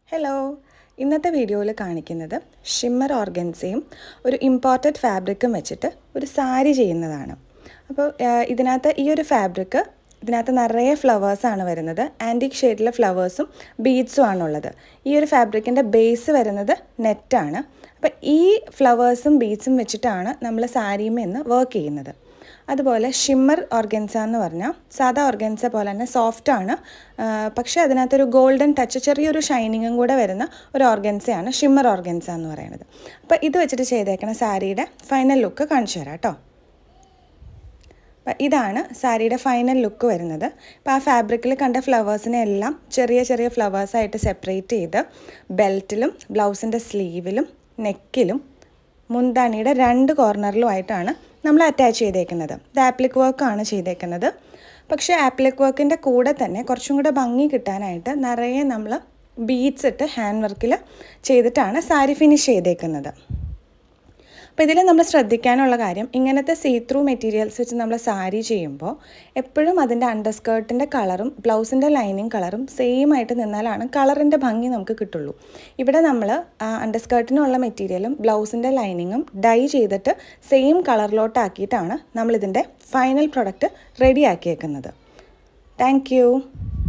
hello ഇന്നത്തെ വീഡിയോയിൽ കാണിക്കുന്നത് ഷിമ്മർ ഓർഗൻസയും ഒരു ഇമ്പോർട്ടഡ് ഫാബ്രിക്കും വെച്ചിട്ട് ഒരു സാരി ചെയ്യുന്നതാണ് അപ്പോൾ ആ, ഇതിനകത്ത് ഈ ഒരു ഫാബ്രിക്ക് ഇതിനകത്ത് നിറയെ ഫ്ലവേഴ്സാണ് വരുന്നത് ആൻറ്റിക് ഷെയ്ഡിലെ ഫ്ലവേഴ്സും ബീഡ്സും ആണുള്ളത് ഈ ഒരു ഫാബ്രിക്കിൻ്റെ ബേസ് വരുന്നത് നെറ്റാണ് അപ്പോൾ ഈ ഫ്ലവേഴ്സും ബീഡ്സും വെച്ചിട്ടാണ് നമ്മൾ സാരിയുമെന്ന് വർക്ക് ചെയ്യുന്നത് അതുപോലെ ഷിമ്മർ ഓർഗൻസ എന്ന് പറഞ്ഞാൽ സാധാ ഓർഗൻസ പോലെ തന്നെ സോഫ്റ്റ് ആണ് ആ, പക്ഷേ അതിനകത്തൊരു ഗോൾഡൻ ടച്ച് ചെറിയൊരു ഷൈനിങ്ങും കൂടെ വരുന്ന ഒരു ഓർഗൻസയാണ് ഷിമ്മർ ഓർഗൻസ എന്ന് പറയുന്നത് അപ്പോൾ ഇത് വെച്ചിട്ട് ചെയ്തേക്കണ സാരിയുടെ ഫൈനൽ ലുക്ക് കാണിച്ചു തരാം കേട്ടോ അപ്പം ഇതാണ് സാരിയുടെ ഫൈനൽ ലുക്ക് വരുന്നത് അപ്പോൾ ആ ഫാബ്രിക്കിൽ കണ്ട ഫ്ലവേഴ്സിനെ എല്ലാം ചെറിയ ചെറിയ ഫ്ലവേഴ്സായിട്ട് സെപ്പറേറ്റ് ചെയ്ത് ബെൽറ്റിലും ബ്ലൗസിൻ്റെ സ്ലീവിലും നെക്കിലും മുന്താണിയുടെ രണ്ട് കോർണറിലുമായിട്ടാണ് നമ്മൾ അറ്റാച്ച് ചെയ്തേക്കുന്നത് ഇത് ആപ്ലിക് വർക്കാണ് ചെയ്തേക്കുന്നത് പക്ഷേ ആപ്ലിക് വർക്കിൻ്റെ കൂടെ തന്നെ കുറച്ചും കൂടെ ഭംഗി കിട്ടാനായിട്ട് നിറയെ നമ്മൾ ബീഡ്സ് ഇട്ട് ഹാൻഡ് വർക്കിൽ ചെയ്തിട്ടാണ് സാരി ഫിനിഷ് ചെയ്തേക്കുന്നത് അപ്പോൾ ഇതിൽ നമ്മൾ ശ്രദ്ധിക്കാനുള്ള കാര്യം ഇങ്ങനത്തെ സീ ത്രൂ മെറ്റീരിയൽസ് വെച്ച് നമ്മൾ സാരി ചെയ്യുമ്പോൾ എപ്പോഴും അതിൻ്റെ അണ്ടർസ്കേർട്ടിൻ്റെ കളറും ബ്ലൗസിൻ്റെ ലൈനിങ് കളറും സെയിം ആയിട്ട് നിന്നാലാണ് കളറിൻ്റെ ഭംഗി നമുക്ക് കിട്ടുള്ളൂ ഇവിടെ നമ്മൾ അണ്ടർസ്കേർട്ടിനുള്ള മെറ്റീരിയലും ബ്ലൗസിൻ്റെ ലൈനിങ്ങും ഡൈ ചെയ്തിട്ട് സെയിം കളറിലോട്ടാക്കിയിട്ടാണ് നമ്മളിതിൻ്റെ ഫൈനൽ പ്രൊഡക്റ്റ് റെഡി ആക്കിയേക്കുന്നത് താങ്ക്